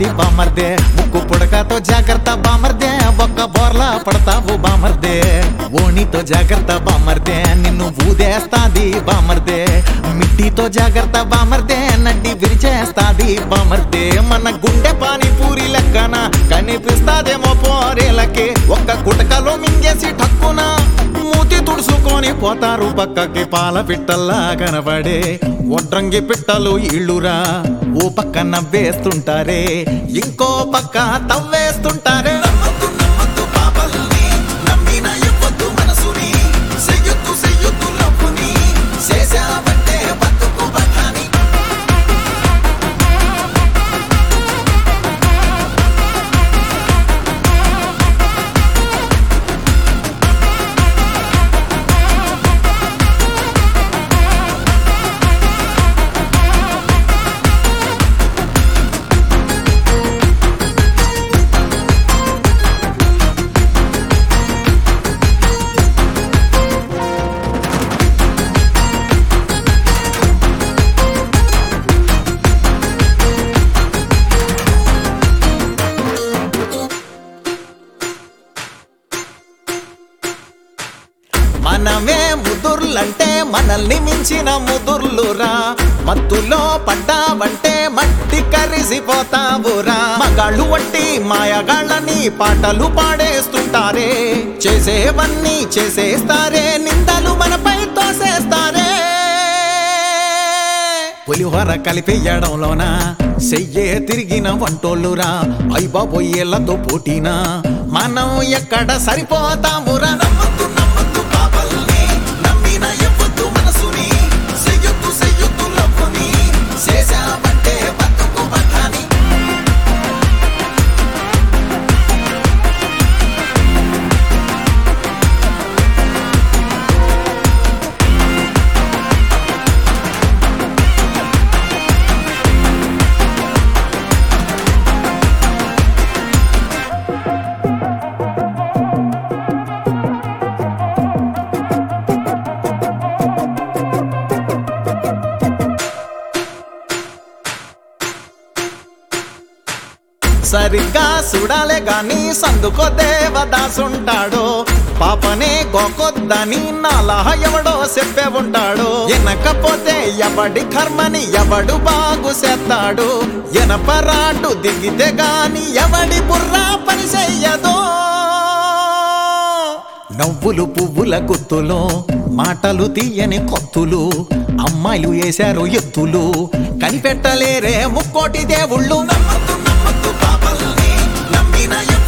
చేస్తాది బామర్దే ముక్కు పుడకతో జాగ్రత్త బామర్దే ఒక్క బోర్లా పడతావు బామర్దే ఓణితో జాగ్రత్త బామర్దే నిన్ను ఊదేస్తాది బామర్దే మిట్టితో జాగ్రత్త బామర్దే నడ్డి విరిచేస్తాది బామర్దే మన గుండె పానీపూరి లెక్కన కనిపిస్తాదేమో పోరేలకి ఒక్క కుటకలో మింగేసి ఠక్కున మూతి తుడుచుకొని పోతారు పక్కకి పాల పిట్టల్లా కనబడే ఒడ్రంగి పిట్టలు ఇళ్ళురా ఓ పక్క నవ్వేస్తుంటారే ఇంకో పక్క తవ్వేస్తుంటారే నమ్మద్దు నమ్మద్దు పాపల్ని నమ్మిన ఇవ్వద్దు మనసుని చెయ్యొద్దు చెయ్యొద్దు లవ్వుని చేసావంటే బతుకు బఠాని మనమే ముదుర్లంటే మనల్ని మించిన ముదుర్లురా మత్తులో పడ్డావంటే మట్టి కరిసిపోతావురా మగాళ్ళు వట్టి మాయగాళ్ళని పాటలు పాడేస్తుంటారే చేసేవన్నీ చేసేస్తారే నిందలు మనపై తోసేస్తారే పులిహోర కలిపేయడంలోన చెయ్యే తిరిగిన వంటోళ్ళురా అయ్య బాబోయేళ్లతో పోటీనా మనం ఎక్కడ సరిపోతామురా నమ్మద్దు నమ్మద్దు పాపల్ని నమ్మిన ఇవ్వద్దు మనసుని చెయ్యొద్దు చెయ్యొద్దు లవ్వుని చేసామంటే బతుకు బఠాని సరిగ్గా చూడాలే గాని సందుకో దేవదాసుంటాడో పాపనే గోకొద్దని నాలా ఎవడో చెప్పే ఉంటాడు ఎనకపోతే ఎవడి కర్మని ఎవడు బాగు చేస్తాడు ఎనపరాటు దిగితే గాని ఎవడి బుర్రా పని చెయ్యదో నవ్వులు పువ్వుల గుత్తులు మాటలు తీయని కొత్తులు అమ్మాయిలు వేశారు ఎత్తులు కనిపెట్టలేరే ముక్కోటి దేవుళ్ళు నమ్మద్దు నమ్మద్దు పాపల్ని నమ్మిన